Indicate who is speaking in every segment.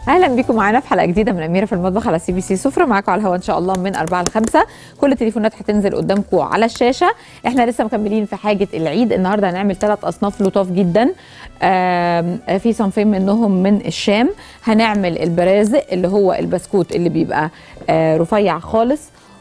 Speaker 1: اهلا بيكم معانا في حلقه جديده من اميره في المطبخ على سي بي سي سفره معاكم على الهواء ان شاء الله من 4 ل 5 كل التليفونات هتنزل قدامكم على الشاشه احنا لسه مكملين في حاجه العيد النهارده هنعمل ثلاث اصناف لطاف جدا آم، في صنفين منهم من الشام هنعمل البرازق اللي هو البسكوت اللي بيبقى آه، رفيع خالص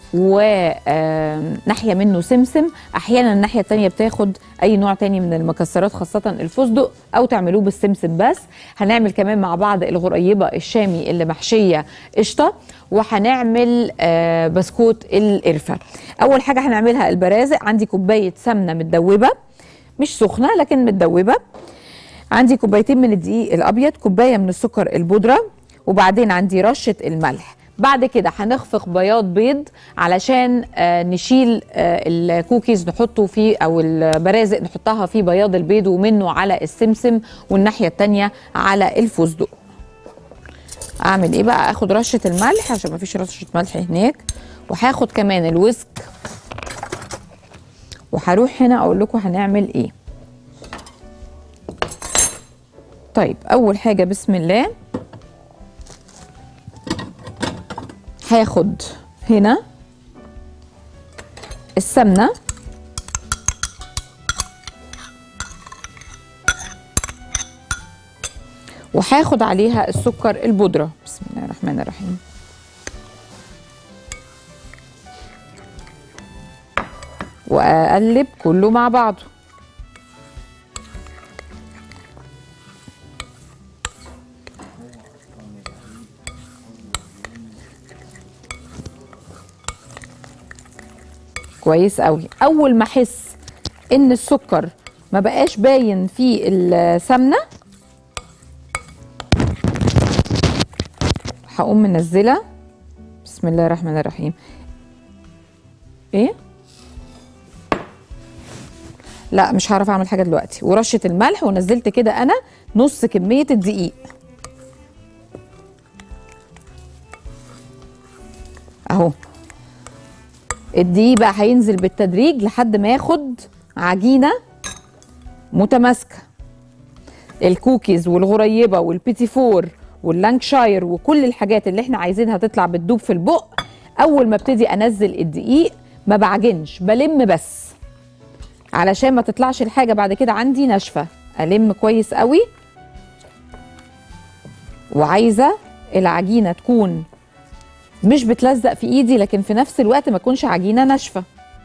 Speaker 1: وناحيه منه سمسم احيانا الناحيه التانية بتاخد اي نوع تاني من المكسرات خاصه الفستق او تعملوه بالسمسم بس هنعمل كمان مع بعض الغريبه الشامي اللي محشيه قشطه وهنعمل آه، بسكوت القرفه اول حاجه هنعملها البرازق عندي كوبايه سمنه متدوبه مش سخنه لكن متدوبه عندي كوبايتين من الدقيق الابيض كوبايه من السكر البودره وبعدين عندي رشه الملح بعد كده هنخفق بياض بيض علشان آه، نشيل آه، الكوكيز نحطه فيه او البرازق نحطها في بياض البيض ومنه على السمسم والناحيه التانية على الفستق اعمل ايه بقى اخد رشه الملح عشان ما فيش رشه ملح هناك وهاخد كمان الويسك وهروح هنا اقول لكم هنعمل ايه طيب اول حاجه بسم الله هاخد هنا السمنه وهاخد عليها السكر البودره بسم الله الرحمن الرحيم واقلب كله مع بعضه كويس قوي اول ما احس ان السكر ما بقاش باين في السمنه هقوم منزله بسم الله الرحمن الرحيم ايه لا مش هعرف اعمل حاجه دلوقتي ورشه الملح ونزلت كده انا نص كميه الدقيق اهو الدقيق بقى هينزل بالتدريج لحد ما ياخد عجينه متماسكه الكوكيز والغريبه والبيتي فور واللانكشاير وكل الحاجات اللي احنا عايزينها تطلع بتدوب في البق اول ما ابتدي انزل الدقيق ما بعجنش بلم بس علشان ما تطلعش الحاجه بعد كده عندي ناشفه الم كويس قوي وعايزه العجينه تكون مش بتلزق في ايدي لكن في نفس الوقت ما تكونش عجينه ناشفه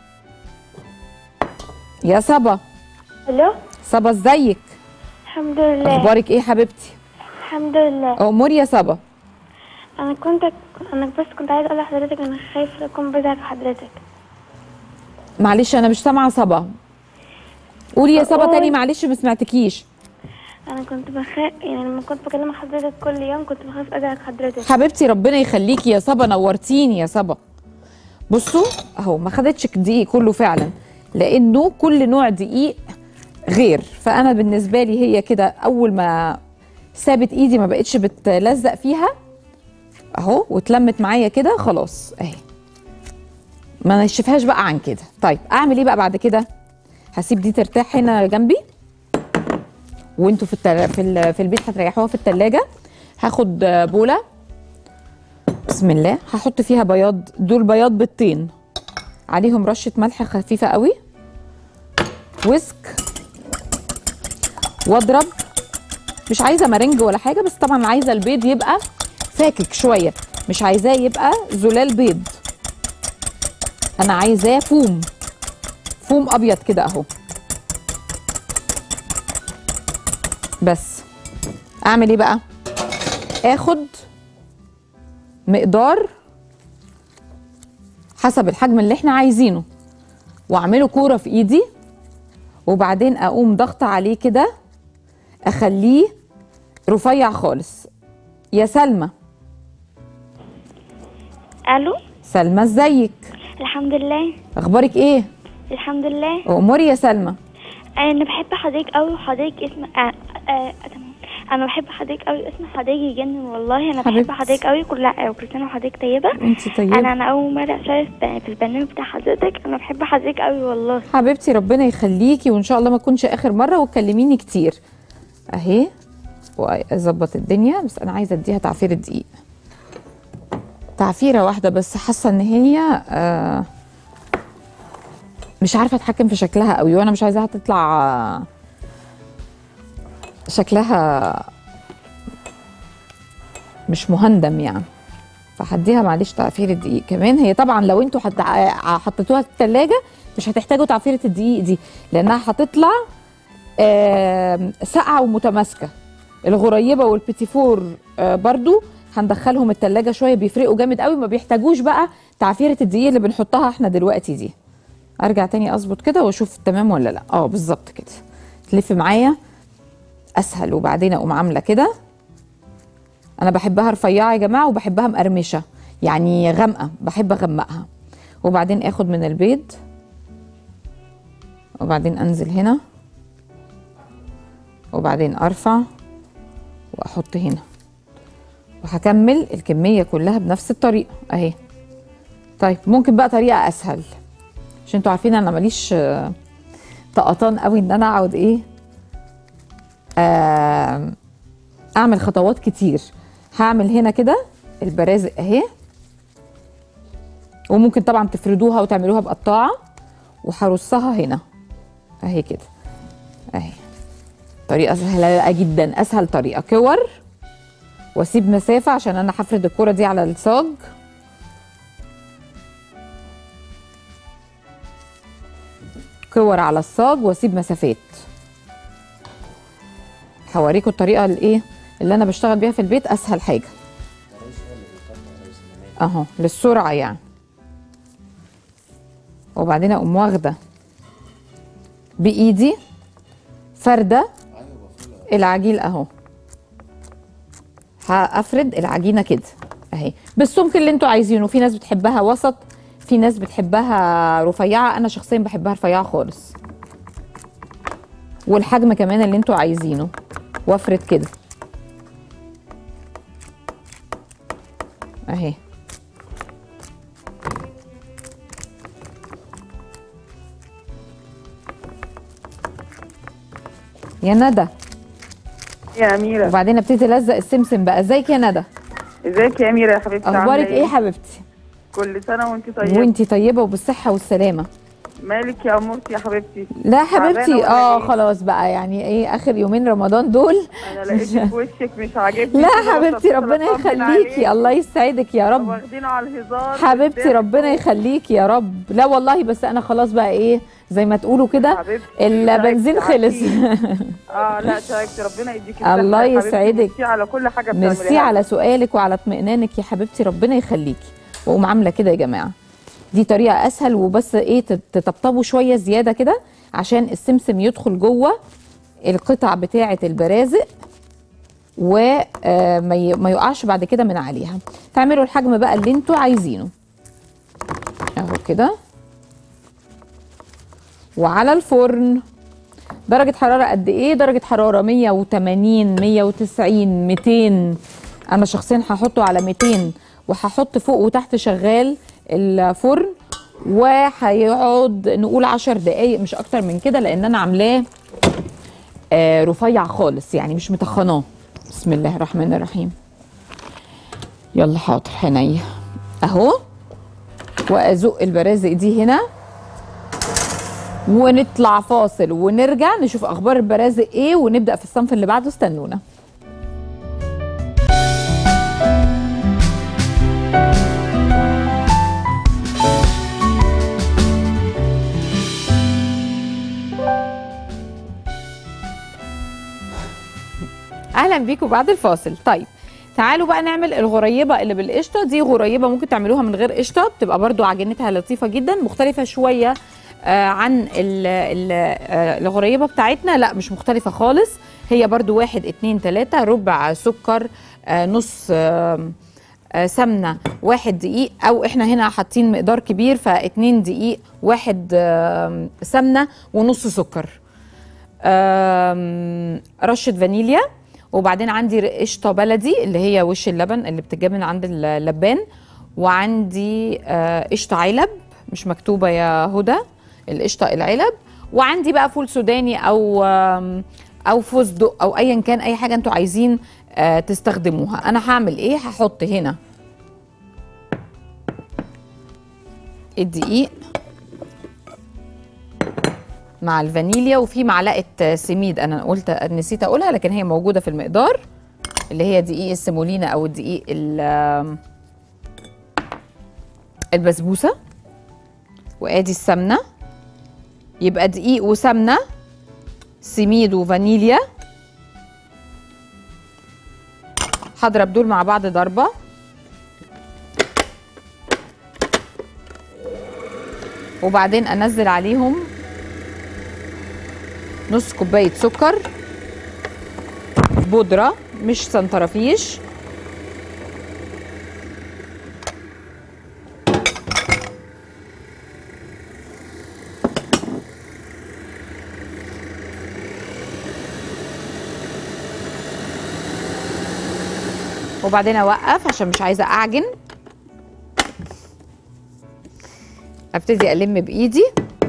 Speaker 1: يا صبا
Speaker 2: الو
Speaker 1: صبا ازيك
Speaker 2: الحمد لله
Speaker 1: اخبارك ايه حبيبتي
Speaker 2: الحمد لله
Speaker 1: امور يا صبا
Speaker 2: انا كنت انا بس كنت عايز اقول لحضرتك انا خايفه اكون بزعل حضرتك
Speaker 1: معلش انا مش سامعه صبا قولي يا صبا
Speaker 2: قول.
Speaker 1: تاني معلش ما سمعتكيش
Speaker 2: انا كنت بخاف يعني لما كنت بكلم حضرتك كل يوم كنت بخاف ازعل حضرتك
Speaker 1: حبيبتي ربنا يخليكي يا صبا نورتيني يا صبا بصوا اهو ما خدتش الدقيق كله فعلا لانه كل نوع دقيق غير فانا بالنسبه لي هي كده اول ما سابت ايدي ما بقتش بتلزق فيها اهو واتلمت معايا كده خلاص اهي ما نشفهاش بقى عن كده طيب اعمل ايه بقى بعد كده هسيب دي ترتاح هنا جنبي وانتوا في التل... في, ال... في البيت هتريحوها في التلاجة هاخد بوله بسم الله هحط فيها بياض دول بياض بيضتين عليهم رشه ملح خفيفه قوي ويسك واضرب مش عايزه مرنج ولا حاجه بس طبعا عايزه البيض يبقى فاكك شويه مش عايزاه يبقى زلال بيض انا عايزاه فوم فوم ابيض كده اهو بس اعمل ايه بقى اخد مقدار حسب الحجم اللي احنا عايزينه واعمله كوره في ايدي وبعدين اقوم ضغط عليه كده اخليه رفيع خالص يا سلمى
Speaker 2: الو
Speaker 1: سلمى ازيك
Speaker 2: الحمد لله
Speaker 1: اخبارك ايه
Speaker 2: الحمد لله
Speaker 1: اموري يا سلمى
Speaker 2: انا بحب حضرتك قوي وحضرتك اسم آه آه تمام انا بحب حضرتك قوي اسم حضرتك يجنن والله انا
Speaker 1: حبيبتي.
Speaker 2: بحب حضرتك قوي كل كل سنه وحضرتك طيبه
Speaker 1: انت طيبه
Speaker 2: انا انا اول مره اشارك في البرنامج بتاع حضرتك انا بحب حضرتك قوي والله
Speaker 1: حبيبتي ربنا يخليكي وان شاء الله ما تكونش اخر مره وتكلميني كتير اهي واظبط الدنيا بس انا عايزه اديها تعفير دقيق تعفيره واحده بس حاسه ان هي آه مش عارفه اتحكم في شكلها قوي وانا مش عايزاها تطلع آه، شكلها مش مهندم يعني فهديها معلش تعفير الدقيق كمان هي طبعا لو انتوا حت- حطيتوها في الثلاجه مش هتحتاجوا تعفيره الدقيق دي لانها هتطلع آم، ساقعه ومتماسكه الغريبه والبيتيفور آه، برضو هندخلهم التلاجة شويه بيفرقوا جامد قوي ما بيحتاجوش بقى تعفيره الدقيق اللي بنحطها احنا دلوقتي دي ارجع تاني اظبط كده واشوف تمام ولا لا اه بالظبط كده تلف معايا اسهل وبعدين اقوم عامله كده انا بحبها رفيعه يا جماعه وبحبها مقرمشه يعني غامقه بحب اغمقها وبعدين اخد من البيض وبعدين انزل هنا وبعدين ارفع واحط هنا وهكمل الكميه كلها بنفس الطريقه اهي طيب ممكن بقى طريقه اسهل عشان انتوا عارفين انا ماليش آه، طقطان قوي ان انا اقعد ايه آه اعمل خطوات كتير هعمل هنا كده البرازق اهي وممكن طبعا تفردوها وتعملوها بقطاعه وهرصها هنا اهي كده اهي طريقه سهله جدا اسهل طريقه كور واسيب مسافه عشان انا هفرد الكوره دي على الصاج كور على الصاج واسيب مسافات هوريكم الطريقه الايه اللي انا بشتغل بيها في البيت اسهل حاجه اهو للسرعه يعني وبعدين اقوم واخده بايدي فرده العجين اهو هافرد العجينه كده اهي بالسمك اللي انتوا عايزينه في ناس بتحبها وسط في ناس بتحبها رفيعه انا شخصيا بحبها رفيعه خالص والحجم كمان اللي انتوا عايزينه وافرد كده اهي يا ندى
Speaker 3: يا أميرة
Speaker 1: وبعدين ابتدي الزق السمسم بقى ازيك يا ندى
Speaker 3: ازيك يا أميرة يا حبيبتي عاملة
Speaker 1: اخبارك ايه حبيبتي
Speaker 3: كل سنة وانت طيبة
Speaker 1: وانتي طيبه وبالصحه والسلامه
Speaker 3: مالك يا أمورتي يا حبيبتي
Speaker 1: لا حبيبتي
Speaker 3: تعبانة ولا
Speaker 1: اه
Speaker 3: إيه؟
Speaker 1: خلاص بقى يعني ايه اخر يومين رمضان دول
Speaker 3: أنا لقيتك في وشك مش عاجبني
Speaker 1: لا
Speaker 3: كده
Speaker 1: حبيبتي
Speaker 3: وصلت
Speaker 1: ربنا
Speaker 3: أطمن عليك.
Speaker 1: يخليكي الله يسعدك يا رب
Speaker 3: واخدين على الهزار
Speaker 1: حبيبتي
Speaker 3: والضحك
Speaker 1: ربنا يخليكي يا رب لا والله بس انا خلاص بقى ايه زي ما تقولوا كده
Speaker 3: حبيبتي
Speaker 1: البنزين
Speaker 3: تعبتي.
Speaker 1: خلص
Speaker 3: اه لا تعبتي ربنا يديكي
Speaker 1: الله
Speaker 3: الصحة يا حبيبتي.
Speaker 1: يسعدك.
Speaker 3: ميرسي على كل حاجة بتعمليها
Speaker 1: ميرسي على سؤالك وعلى اطمئنانك يا حبيبتي ربنا يخليكي واقوم عامله كده يا جماعه دي طريقه اسهل وبس ايه تت- تطبطبوا شويه زياده كده عشان السمسم يدخل جوه القطع بتاعه البرازق وما ما يقعش بعد كده من عليها تعملوا الحجم بقى اللي انتوا عايزينه اهو كده وعلى الفرن درجة حرارة قد ايه؟ درجة حرارة 180 190 200 انا شخصيا هحطه على 200 وهحط فوق وتحت شغال الفرن وهيقعد نقول 10 دقايق مش اكتر من كده لان انا عاملاه آه، رفيع خالص يعني مش متخناه بسم الله الرحمن الرحيم يلا حاضر عينيا اهو وازق البرازق دي هنا ونطلع فاصل ونرجع نشوف اخبار البرازق ايه ونبدا في الصنف اللي بعده استنونا اهلا بيكم بعد الفاصل طيب تعالوا بقى نعمل الغريبه اللي بالقشطه دي غريبه ممكن تعملوها من غير قشطه بتبقى برضو عجينتها لطيفه جدا مختلفه شويه آه عن ال ال آه الغريبه بتاعتنا لا مش مختلفه خالص هي برضو واحد اتنين تلاته ربع سكر آه نص آه آه، سمنه واحد دقيق او احنا هنا حاطين مقدار كبير فاتنين دقيق واحد آه، سمنه ونص سكر آم، رشه فانيليا وبعدين عندي قشطه بلدي اللي هي وش اللبن اللي بتتجاب من عند اللبان وعندي آه، قشطه علب مش مكتوبه يا هدى القشطه العلب وعندي بقى فول سوداني او آم، او فستق او ايا كان اي حاجه انتوا عايزين آه تستخدموها انا هعمل ايه هحط هنا الدقيق مع الفانيليا وفي معلقه سميد انا قلت نسيت اقولها لكن هي موجوده في المقدار اللي هي دقيق السيمولينا او الدقيق ال- البسبوسه وادي السمنه يبقى دقيق وسمنه سميد وفانيليا هضرب دول مع بعض ضربه وبعدين انزل عليهم نص كوبايه سكر بودره مش سنترافيش وبعدين اوقف عشان مش عايزه اعجن ابتدي الم بايدي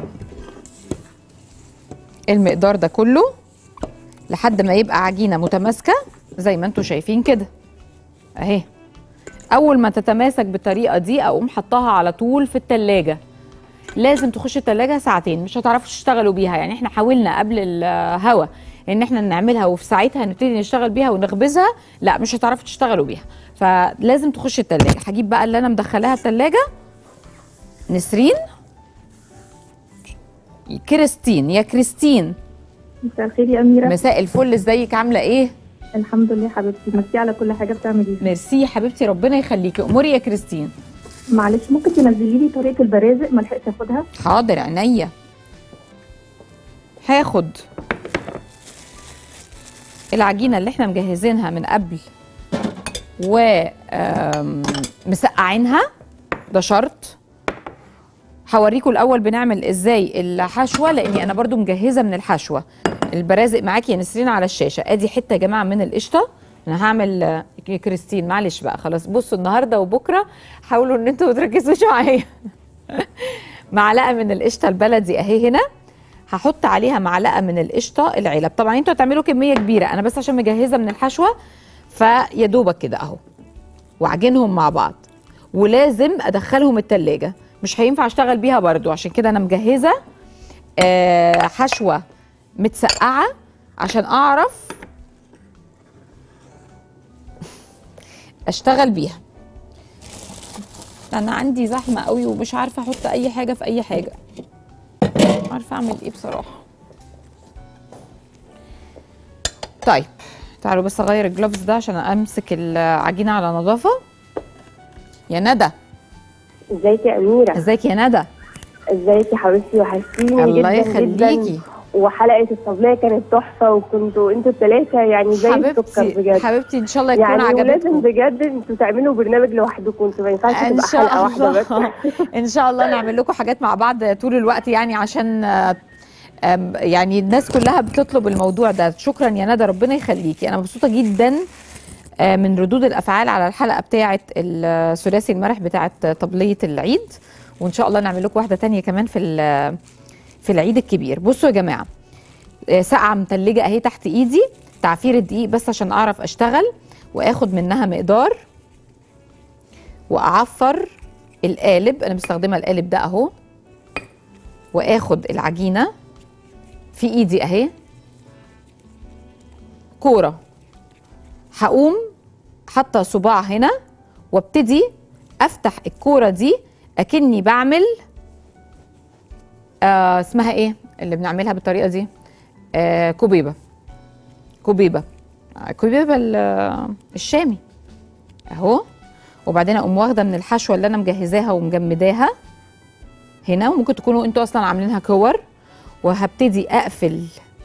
Speaker 1: المقدار ده كله لحد ما يبقى عجينه متماسكه زي ما انتم شايفين كده اهي اول ما تتماسك بالطريقه دي اقوم حطاها على طول في التلاجة لازم تخش التلاجة ساعتين مش هتعرفوا تشتغلوا بيها يعني احنا حاولنا قبل الهوا ان احنا نعملها وفي ساعتها نبتدي نشتغل بيها ونخبزها لا مش هتعرفوا تشتغلوا بيها فلازم تخش التلاجة هجيب بقى اللي انا مدخلاها التلاجة نسرين كريستين يا كريستين
Speaker 4: مساء الخير يا أميرة
Speaker 1: مساء الفل ازيك عامله ايه
Speaker 4: الحمد لله حبيبتي ميرسي على كل حاجة بتعمليها
Speaker 1: ميرسي يا حبيبتي ربنا يخليكي اموري يا كريستين
Speaker 4: معلش ممكن تنزلي لي طريقة البرازق ما لحقتش اخدها
Speaker 1: حاضر عينيا هاخد العجينه اللي احنا مجهزينها من قبل و آم، مسقعينها ده شرط هوريكم الاول بنعمل ازاي الحشوه لاني انا برضو مجهزه من الحشوه البرازق معاكي يا نسرين على الشاشه ادي حته يا جماعه من القشطه انا هعمل آه، يا كريستين معلش بقى خلاص بصوا النهارده وبكره حاولوا ان انتوا ما تركزوش معايا معلقه من القشطه البلدي اهي هنا هحط عليها معلقه من القشطه العلب طبعا انتوا هتعملوا كميه كبيره انا بس عشان مجهزه من الحشوه فيا دوبك كده اهو واعجنهم مع بعض ولازم ادخلهم التلاجة مش هينفع اشتغل بيها برضو عشان كده انا مجهزه آه، حشوه متسقعه عشان اعرف اشتغل بيها انا عندي زحمه قوي ومش عارفه احط اي حاجه في اي حاجه مش عارفه اعمل ايه بصراحه طيب تعالوا بس اغير الجلوفز ده عشان امسك العجينه على نظافه يا ندى
Speaker 5: ازيك يا اميره
Speaker 1: ازيك يا ندى
Speaker 5: ازيك يا حبيبتي وحشتيني
Speaker 1: الله
Speaker 5: جدا
Speaker 1: يخليكي
Speaker 5: جدا وحلقه الصبليه كانت تحفه وكنتوا انتوا الثلاثه يعني زي السكر
Speaker 1: حبيبتي
Speaker 5: بجد
Speaker 1: حبيبتي ان شاء الله يكون
Speaker 5: يعني ولازم
Speaker 1: عجبتكم
Speaker 5: بجد انتوا تعملوا برنامج لوحدكم انتوا ما ينفعش
Speaker 1: ان
Speaker 5: تبقى
Speaker 1: شاء
Speaker 5: حلقه واحده بس
Speaker 1: الله ان شاء الله نعمل لكم حاجات مع بعض طول الوقت يعني عشان آه، آم، يعني الناس كلها بتطلب الموضوع ده شكرا يا ندى ربنا يخليكي انا مبسوطه جدا آه، من ردود الافعال على الحلقه بتاعه الثلاثي المرح بتاعه طبليه العيد وان شاء الله نعمل لكم واحده تانية كمان في ال- في العيد الكبير بصوا يا جماعه آه، ساقعه متلجه اهي تحت ايدي تعفير الدقيق بس عشان اعرف اشتغل واخد منها مقدار واعفر القالب انا مستخدمه القالب ده اهو واخد العجينه في ايدي اهي كوره هقوم حاطه صباع هنا وابتدي افتح الكوره دي اكني بعمل آه اسمها ايه اللي بنعملها بالطريقه دي آه كوبيبه كوبيبه آه، كوبيبه ال- الشامي اهو وبعدين اقوم واخده من الحشوه اللي انا مجهزاها ومجمداها هنا وممكن تكونوا انتوا اصلا عاملينها كور وهبتدي اقفل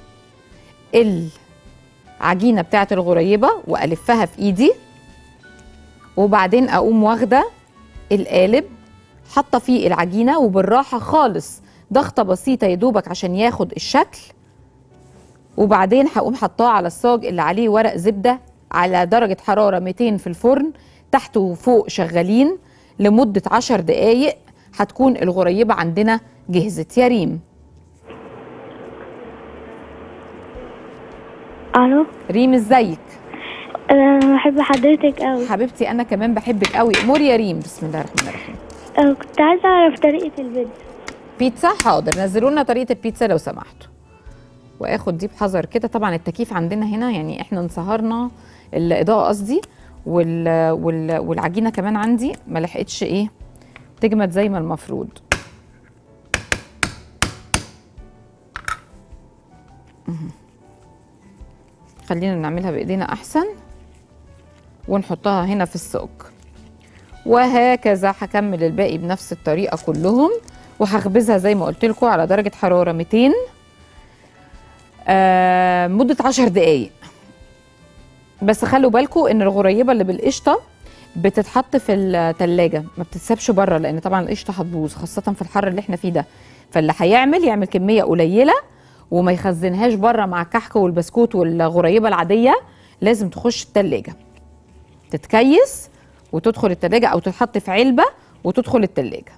Speaker 1: العجينه بتاعه الغريبه والفها في ايدي وبعدين اقوم واخده القالب حاطه فيه العجينه وبالراحه خالص ضغطه بسيطه يا دوبك عشان ياخد الشكل وبعدين هقوم حطاه على الصاج اللي عليه ورق زبده على درجه حراره 200 في الفرن تحت وفوق شغالين لمده 10 دقائق هتكون الغريبه عندنا جهزت يا ريم
Speaker 2: الو
Speaker 1: ريم ازيك
Speaker 2: انا بحب حضرتك قوي
Speaker 1: حبيبتي انا كمان بحبك قوي امور يا ريم بسم الله الرحمن الرحيم
Speaker 2: كنت عايزه اعرف طريقه البيتزا
Speaker 1: بيتزا حاضر نزلوا لنا طريقه البيتزا لو سمحتوا واخد دي بحذر كده طبعا التكييف عندنا هنا يعني احنا انسهرنا الاضاءه قصدي وال... وال... والعجينه كمان عندي ما لحقتش ايه تجمد زي ما المفروض مهم. خلينا نعملها بايدينا احسن ونحطها هنا في السوق وهكذا هكمل الباقي بنفس الطريقه كلهم وهخبزها زي ما قلت لكم على درجه حراره 200 آه مده 10 دقائق بس خلوا بالكم ان الغريبه اللي بالقشطه بتتحط في التلاجة ما بتتسابش بره لان طبعا القشطه هتبوظ خاصه في الحر اللي احنا فيه ده فاللي هيعمل يعمل كميه قليله وما يخزنهاش بره مع الكحك والبسكوت والغريبه العاديه لازم تخش التلاجة تتكيس وتدخل التلاجة او تتحط في علبه وتدخل التلاجة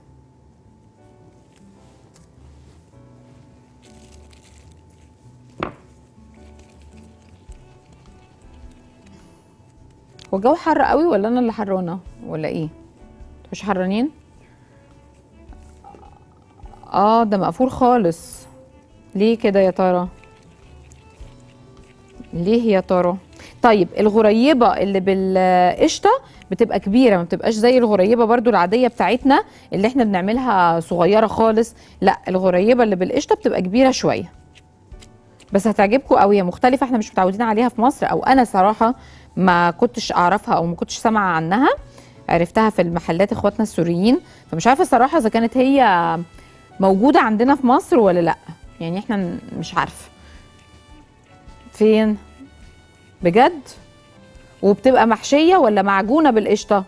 Speaker 1: هو الجو حر قوي ولا انا اللي حرانه ولا ايه مش حرانين اه ده مقفول خالص ليه كده يا ترى ليه يا ترى طيب الغريبه اللي بالقشطه بتبقى كبيره ما بتبقاش زي الغريبه برضو العاديه بتاعتنا اللي احنا بنعملها صغيره خالص لا الغريبه اللي بالقشطه بتبقى كبيره شويه بس هتعجبكم قوي هي مختلفه احنا مش متعودين عليها في مصر او انا صراحه ما كنتش اعرفها او ما كنتش سامعه عنها عرفتها في المحلات اخواتنا السوريين فمش عارفه الصراحه اذا كانت هي موجوده عندنا في مصر ولا لا يعني احنا ن- مش عارفه فين بجد وبتبقى محشيه ولا معجونه بالقشطه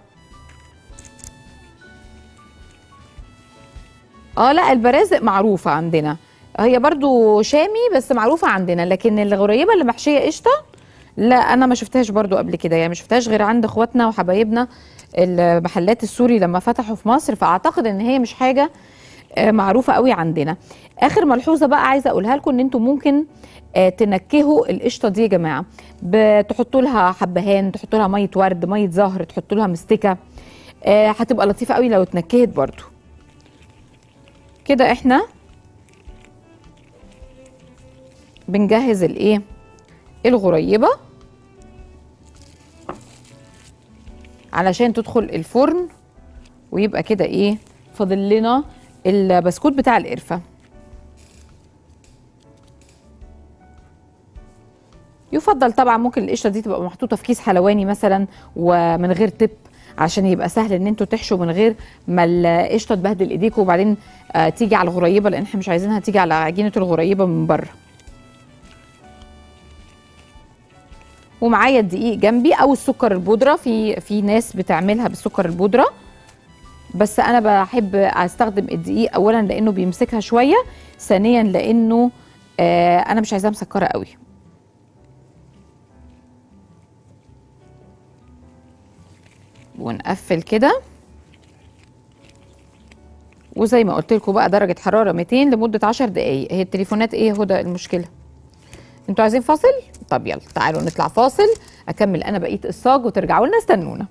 Speaker 1: اه لا البرازق معروفه عندنا هي برضو شامي بس معروفه عندنا لكن الغريبه اللي محشيه قشطه لا انا ما شفتهاش برضو قبل كده يعني ما شفتهاش غير عند اخواتنا وحبايبنا المحلات السوري لما فتحوا في مصر فاعتقد ان هي مش حاجه آه، معروفه قوي عندنا اخر ملحوظه بقى عايزه اقولها لكم ان انتم ممكن آه، تنكهوا القشطه دي يا جماعه بتحطوا لها حبهان تحطوا لها ميه ورد ميه زهر تحطوا لها مستكه آه، هتبقى لطيفه قوي لو اتنكهت برضو كده احنا بنجهز الايه الغريبه علشان تدخل الفرن ويبقى كده ايه فاضل لنا البسكوت بتاع القرفه يفضل طبعا ممكن القشره دي تبقى محطوطه في كيس حلواني مثلا ومن غير تب عشان يبقى سهل ان انتوا تحشوا من غير ما القشطه تبهدل ايديكم وبعدين آه تيجي على الغريبه لان احنا مش عايزينها تيجي على عجينه الغريبه من بره ومعايا الدقيق جنبي او السكر البودره في في ناس بتعملها بالسكر البودره بس انا بحب استخدم الدقيق اولا لانه بيمسكها شويه ثانيا لانه آه انا مش عايزاها مسكره قوي ونقفل كده وزي ما قلت لكم بقى درجه حراره 200 لمده 10 دقائق هي التليفونات ايه هدى المشكله انتوا عايزين فاصل طب يلا تعالوا نطلع فاصل اكمل انا بقيه الصاج وترجعوا لنا استنونا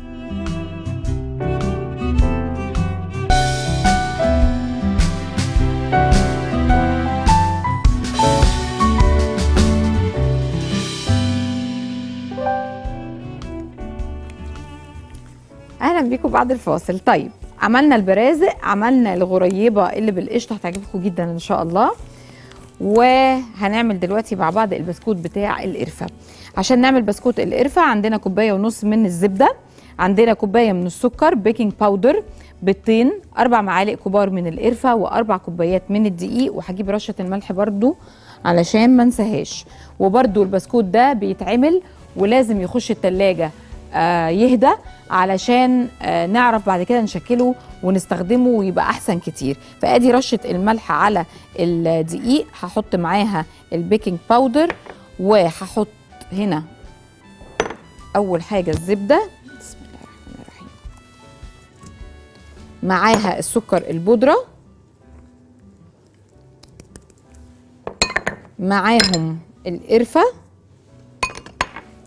Speaker 1: اهلا بيكم بعد الفاصل طيب عملنا البرازق عملنا الغريبه اللي بالقشطه هتعجبكم جدا ان شاء الله وهنعمل دلوقتي مع بعض البسكوت بتاع القرفه عشان نعمل بسكوت القرفه عندنا كوبايه ونص من الزبده عندنا كوبايه من السكر بيكنج باودر بيضتين اربع معالق كبار من القرفه واربع كوبايات من الدقيق وهجيب رشه الملح برضو علشان ما انساهاش وبرضو البسكوت ده بيتعمل ولازم يخش التلاجة آه يهدى علشان آه نعرف بعد كده نشكله ونستخدمه ويبقى احسن كتير فادي رشه الملح على الدقيق هحط معاها البيكنج باودر وهحط هنا اول حاجه الزبده بسم الله الرحمن الرحيم معاها السكر البودره معاهم القرفه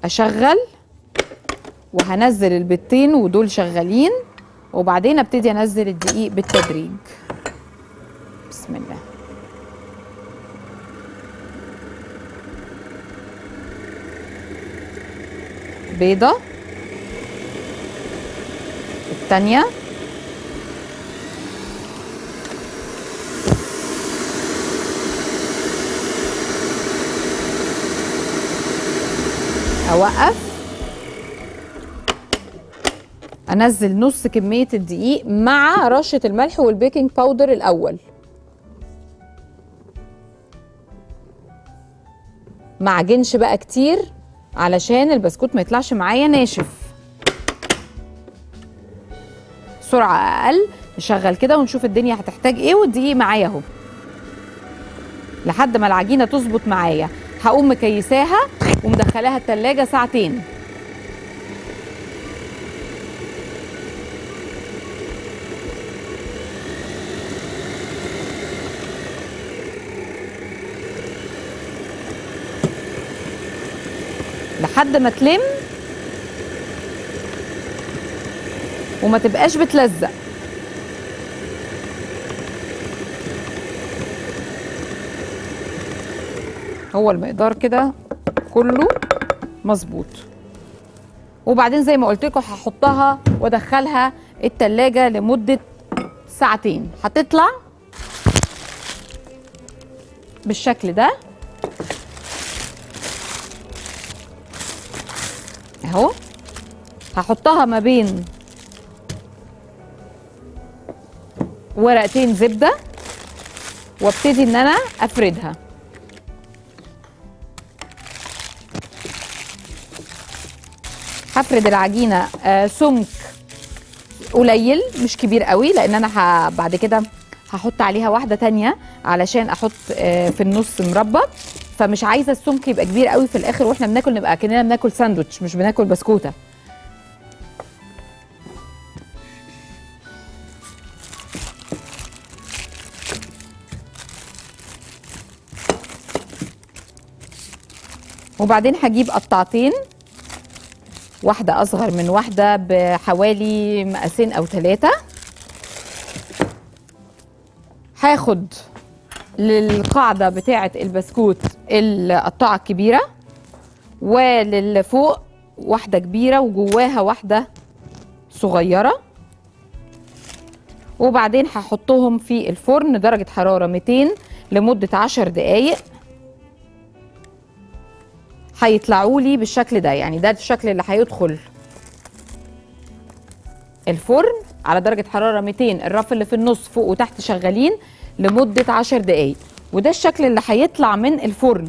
Speaker 1: اشغل وهنزل البيضتين ودول شغالين وبعدين ابتدي انزل الدقيق بالتدريج بسم الله بيضة التانية اوقف انزل نص كميه الدقيق مع رشه الملح والبيكنج باودر الاول ما عجنش بقى كتير علشان البسكوت ما يطلعش معايا ناشف سرعه اقل نشغل كده ونشوف الدنيا هتحتاج ايه والدقيق معايا اهو لحد ما العجينه تظبط معايا هقوم مكيساها ومدخلاها التلاجة ساعتين لحد ما تلم وما تبقاش بتلزق هو المقدار كده كله مظبوط وبعدين زي ما قلت لكم هحطها وادخلها التلاجة لمدة ساعتين هتطلع بالشكل ده اهو هحطها ما بين ورقتين زبدة وابتدي ان انا افردها هفرد العجينه آه، سمك قليل مش كبير قوي لان انا ه... بعد كده هحط عليها واحده تانية علشان احط آه، في النص مربى فمش عايزه السمك يبقى كبير قوي في الاخر واحنا بناكل نبقى كاننا بناكل ساندوتش مش بناكل بسكوته وبعدين هجيب قطعتين واحدة أصغر من واحدة بحوالي مقاسين أو ثلاثة هاخد للقاعدة بتاعة البسكوت القطاعة الكبيرة وللفوق واحدة كبيرة وجواها واحدة صغيرة وبعدين هحطهم في الفرن درجة حرارة 200 لمدة 10 دقايق هيطلعوا لي بالشكل ده يعني ده الشكل اللي هيدخل الفرن على درجة حرارة 200 الرف اللي في النص فوق وتحت شغالين لمدة 10 دقايق وده الشكل اللي هيطلع من الفرن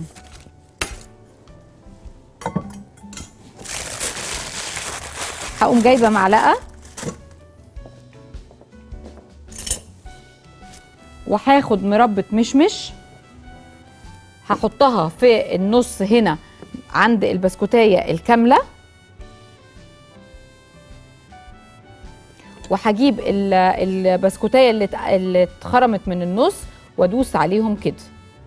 Speaker 1: هقوم جايبة معلقة وهاخد مربى مشمش هحطها في النص هنا عند البسكوتايه الكامله وهجيب ال- البسكوتايه اللي ات- اللي اتخرمت من النص وادوس عليهم كده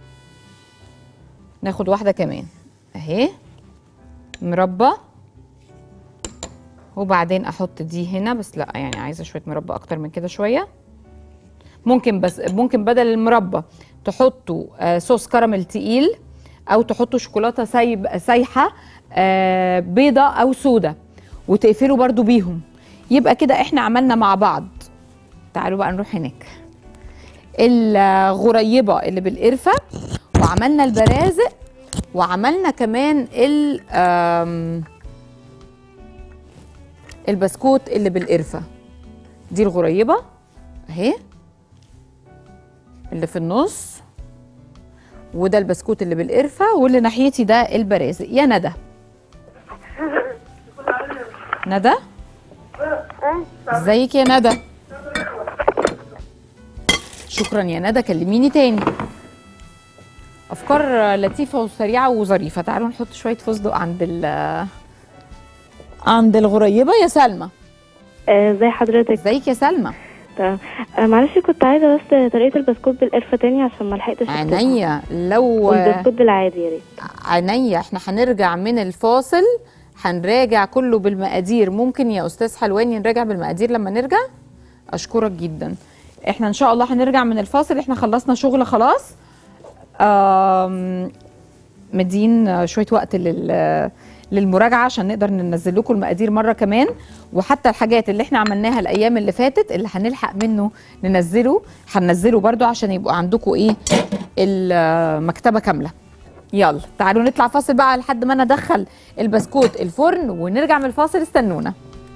Speaker 1: ناخد واحده كمان اهي مربى وبعدين احط دي هنا بس لا يعني عايزه شويه مربى اكتر من كده شويه ممكن بس ممكن بدل المربى تحطوا آه، صوص كراميل تقيل او تحطوا شوكولاته سايب سايحه آه، بيضه او سودا وتقفلوا برضو بيهم يبقى كده احنا عملنا مع بعض تعالوا بقى نروح هناك الغريبه اللي بالقرفه وعملنا البرازق وعملنا كمان ال آم، البسكوت اللي بالقرفه دي الغريبه اهي اللي في النص وده البسكوت اللي بالقرفه واللي ناحيتي ده البرازق يا ندى ندى ازيك يا ندى شكرا يا ندى كلميني تاني افكار لطيفه وسريعه وظريفه تعالوا نحط شويه فستق عند ال عند الغريبه يا سلمى
Speaker 6: آه، ازي حضرتك
Speaker 1: ازيك يا سلمى
Speaker 6: تمام. آه، معلش كنت عايزه بس طريقه البسكوت بالقرفه تاني عشان ما لحقتش أكتبها.
Speaker 1: عينيا لو
Speaker 6: والبسكوت بالعادي يا ريت
Speaker 1: عينيا احنا هنرجع من الفاصل هنراجع كله بالمقادير ممكن يا استاذ حلواني نراجع بالمقادير لما نرجع اشكرك جدا احنا ان شاء الله هنرجع من الفاصل احنا خلصنا شغل خلاص آم، مدين شويه وقت لل للمراجعه عشان نقدر ننزل لكم المقادير مره كمان وحتى الحاجات اللي احنا عملناها الايام اللي فاتت اللي هنلحق منه ننزله هننزله برضو عشان يبقوا عندكم ايه المكتبه كامله يلا تعالوا نطلع فاصل بقى لحد ما انا ادخل البسكوت الفرن ونرجع من الفاصل استنونا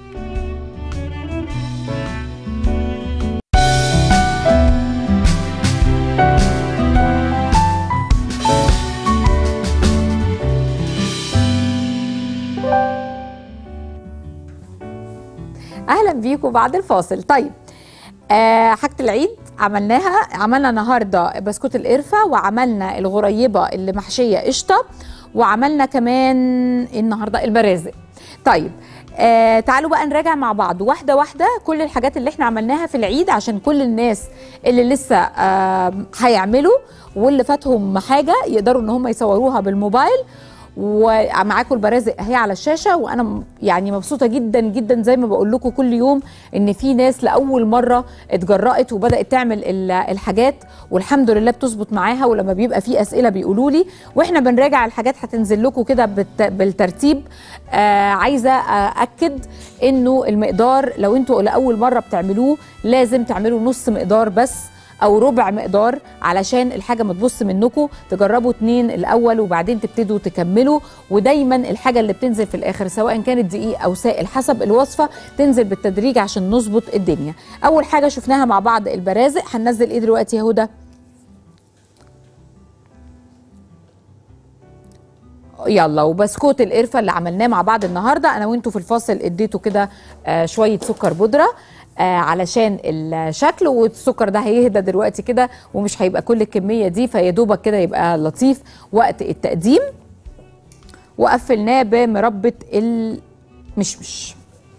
Speaker 1: اهلا بيكم بعد الفاصل طيب آه حاجه العيد عملناها عملنا النهارده بسكوت القرفه وعملنا الغريبه اللي محشيه قشطه وعملنا كمان النهارده البرازق طيب آه تعالوا بقى نراجع مع بعض واحده واحده كل الحاجات اللي احنا عملناها في العيد عشان كل الناس اللي لسه آه هيعملوا واللي فاتهم حاجه يقدروا ان هم يصوروها بالموبايل ومعاكم البرازق اهي على الشاشه وانا م- يعني مبسوطه جدا جدا زي ما بقول لكم كل يوم ان في ناس لاول مره اتجرأت وبدات تعمل ال- الحاجات والحمد لله بتظبط معاها ولما بيبقى في اسئله بيقولوا لي واحنا بنراجع الحاجات هتنزل لكم كده بالت- بالترتيب آه عايزه ااكد انه المقدار لو انتوا لاول مره بتعملوه لازم تعملوا نص مقدار بس او ربع مقدار علشان الحاجه ما تبص منكم تجربوا اتنين الاول وبعدين تبتدوا تكملوا ودايما الحاجه اللي بتنزل في الاخر سواء كانت دقيق او سائل حسب الوصفه تنزل بالتدريج عشان نظبط الدنيا اول حاجه شفناها مع بعض البرازق هننزل ايه دلوقتي يا هدى يلا وبسكوت القرفه اللي عملناه مع بعض النهارده انا وانتوا في الفاصل اديته كده آه شويه سكر بودره آه علشان الشكل والسكر ده هيهدى دلوقتي كده ومش هيبقى كل الكميه دي فيا دوبك كده يبقى لطيف وقت التقديم وقفلناه بمربى المشمش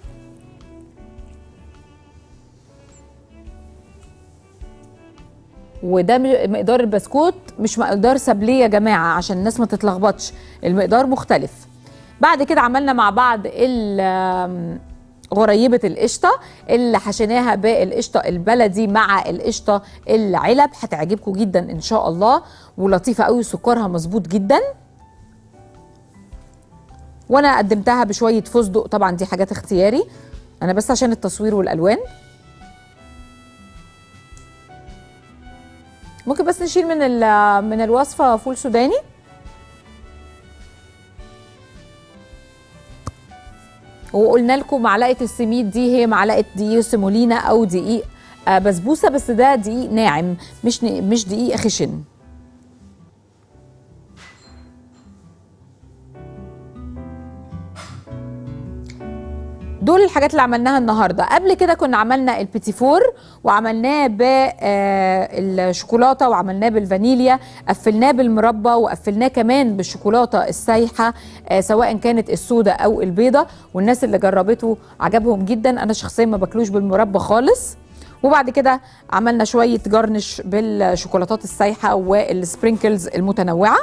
Speaker 1: وده م- مقدار البسكوت مش مقدار سابليه يا جماعه عشان الناس ما تتلخبطش المقدار مختلف بعد كده عملنا مع بعض ال- آم، غريبه القشطه اللي حشيناها بالقشطه البلدي مع القشطه العلب هتعجبكم جدا ان شاء الله ولطيفه قوي سكرها مظبوط جدا وانا قدمتها بشويه فستق طبعا دي حاجات اختياري انا بس عشان التصوير والالوان ممكن بس نشيل من ال- من الوصفه فول سوداني وقلنا لكم معلقه السميد دي هي معلقه دقيق سيمولينا او دقيق آه، بسبوسه بس ده دقيق ناعم مش ن- مش دقيق خشن دول الحاجات اللي عملناها النهارده قبل كده كنا عملنا البيتيفور وعملناه بالشوكولاته وعملناه بالفانيليا قفلناه بالمربى وقفلناه كمان بالشوكولاته السايحه آه، سواء كانت السودة او البيضه والناس اللي جربته عجبهم جدا انا شخصيا ما باكلوش بالمربى خالص وبعد كده عملنا شويه جرنش بالشوكولاتات السايحه والسبرينكلز المتنوعه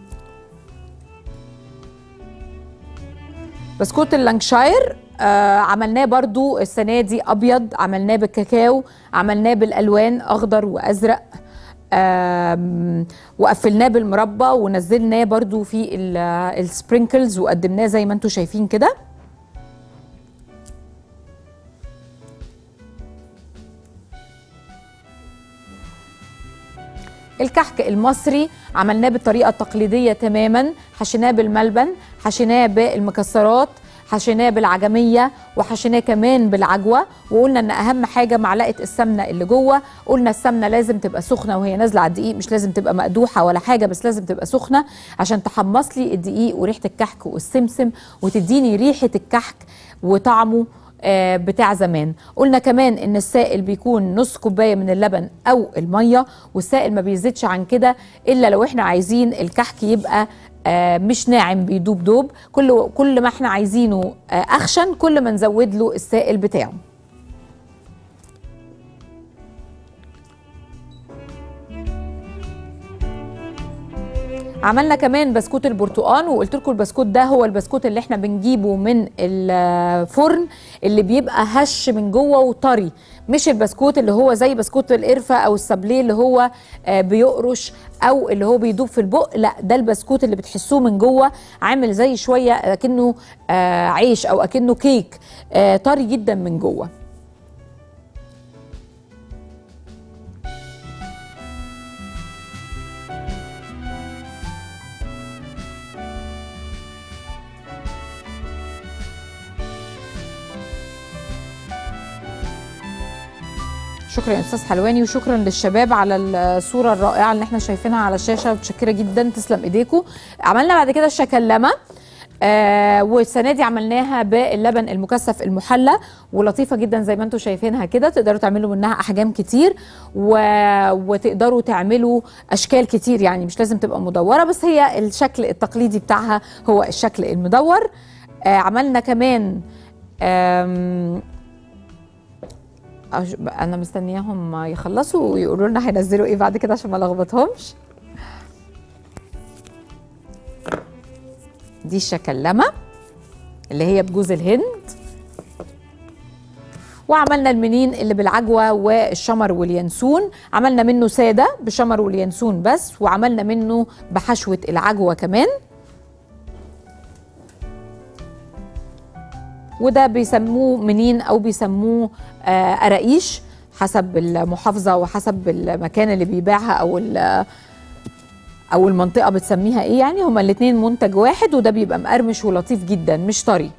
Speaker 1: بسكوت اللانكشاير آه عملناه برضو السنة دي أبيض عملناه بالكاكاو عملناه بالألوان أخضر وأزرق آم، وقفلناه بالمربى ونزلناه برضو في ال- السبرينكلز وقدمناه زي ما انتم شايفين كده الكحك المصري عملناه بالطريقه التقليديه تماما حشيناه بالملبن حشيناه بالمكسرات حشيناه بالعجميه وحشيناه كمان بالعجوه وقلنا ان اهم حاجه معلقه السمنه اللي جوه قلنا السمنه لازم تبقى سخنه وهي نازله على الدقيق مش لازم تبقى مقدوحه ولا حاجه بس لازم تبقى سخنه عشان تحمص لي الدقيق وريحه الكحك والسمسم وتديني ريحه الكحك وطعمه آه، بتاع زمان قلنا كمان ان السائل بيكون نص كوبايه من اللبن او الميه والسائل ما بيزيدش عن كده الا لو احنا عايزين الكحك يبقى آه، مش ناعم بيدوب دوب كل كل ما احنا عايزينه آه، اخشن كل ما نزود له السائل بتاعه عملنا كمان بسكوت البرتقال وقلت لكم البسكوت ده هو البسكوت اللي احنا بنجيبه من الفرن اللي بيبقى هش من جوه وطري مش البسكوت اللي هو زي بسكوت القرفه او السابليه اللي هو آه، بيقرش او اللي هو بيدوب في البق لا ده البسكوت اللي بتحسوه من جوه عامل زي شويه اكنه آه، عيش او اكنه كيك آه، طري جدا من جوه شكرا يا استاذ حلواني وشكرا للشباب على الصوره الرائعه اللي احنا شايفينها على الشاشه متشكره جدا تسلم ايديكم عملنا بعد كده الشكلمه آه والسنه دي عملناها باللبن المكثف المحلى ولطيفه جدا زي ما انتم شايفينها كده تقدروا تعملوا منها احجام كتير و... وتقدروا تعملوا اشكال كتير يعني مش لازم تبقى مدوره بس هي الشكل التقليدي بتاعها هو الشكل المدور آه عملنا كمان آم... أش- انا مستنياهم يخلصوا ويقولوا لنا هينزلوا ايه بعد كده عشان ما لخبطهمش دي الشكلمه اللي هي بجوز الهند وعملنا المنين اللي بالعجوه والشمر واليانسون عملنا منه ساده بشمر واليانسون بس وعملنا منه بحشوه العجوه كمان وده بيسموه منين او بيسموه آه قراقيش حسب المحافظه وحسب المكان اللي بيبيعها او ال- او المنطقه بتسميها ايه يعني هما الاثنين منتج واحد وده بيبقى مقرمش ولطيف جدا مش طري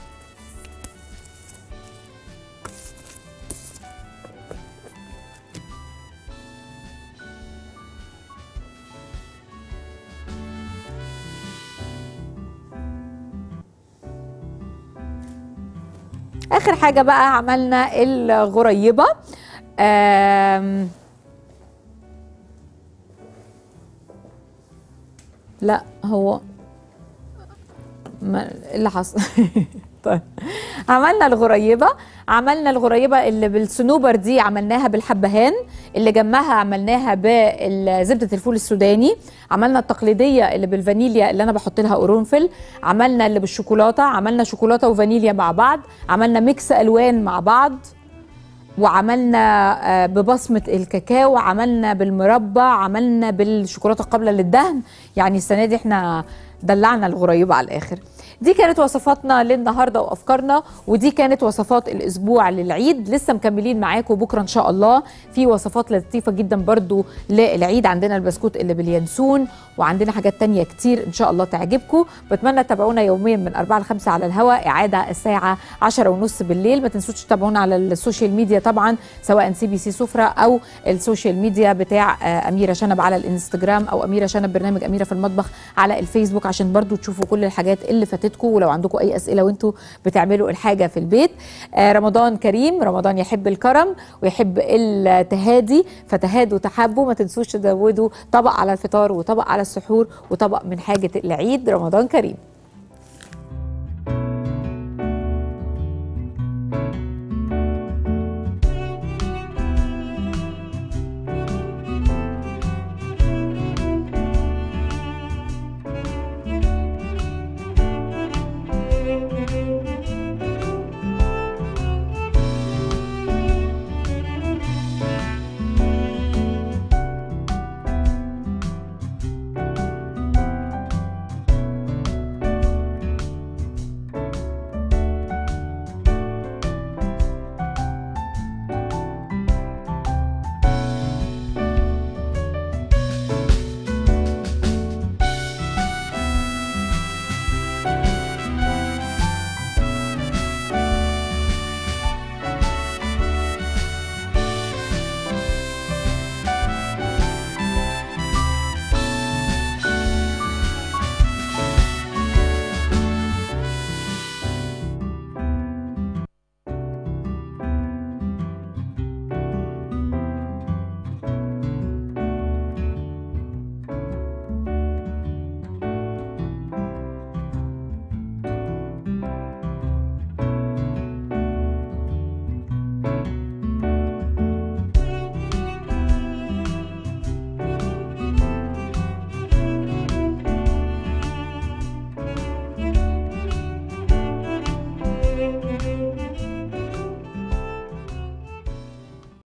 Speaker 1: اخر حاجه بقى عملنا الغريبه آم لا هو ما إيه اللي حصل طيب عملنا الغريبه عملنا الغريبه اللي بالصنوبر دي عملناها بالحبهان اللي جنبها عملناها بزبده الفول السوداني عملنا التقليديه اللي بالفانيليا اللي انا بحط لها قرنفل عملنا اللي بالشوكولاته عملنا شوكولاته وفانيليا مع بعض عملنا ميكس الوان مع بعض وعملنا آه، ببصمة الكاكاو عملنا بالمربى عملنا بالشوكولاتة قابلة للدهن يعني السنة دي احنا دلعنا الغريبة على الآخر دي كانت وصفاتنا للنهاردة وأفكارنا ودي كانت وصفات الأسبوع للعيد لسه مكملين معاكم بكرة إن شاء الله في وصفات لطيفة جدا برضو للعيد عندنا البسكوت اللي باليانسون وعندنا حاجات تانية كتير إن شاء الله تعجبكم بتمنى تتابعونا يوميا من 4 ل 5 على الهواء إعادة الساعة 10 ونص بالليل ما تنسوش تتابعونا على السوشيال ميديا طبعا سواء سي بي سي سفرة أو السوشيال ميديا بتاع آه، أميرة شنب على الانستجرام أو أميرة شنب برنامج أميرة في المطبخ على الفيسبوك عشان برضو تشوفوا كل الحاجات اللي فاتتكم ولو عندكم أي أسئلة وانتوا بتعملوا الحاجة في البيت آه، رمضان كريم رمضان يحب الكرم ويحب التهادي فتهادوا تحبوا ما تنسوش تزودوا طبق على الفطار وطبق على السحور وطبق من حاجة العيد رمضان كريم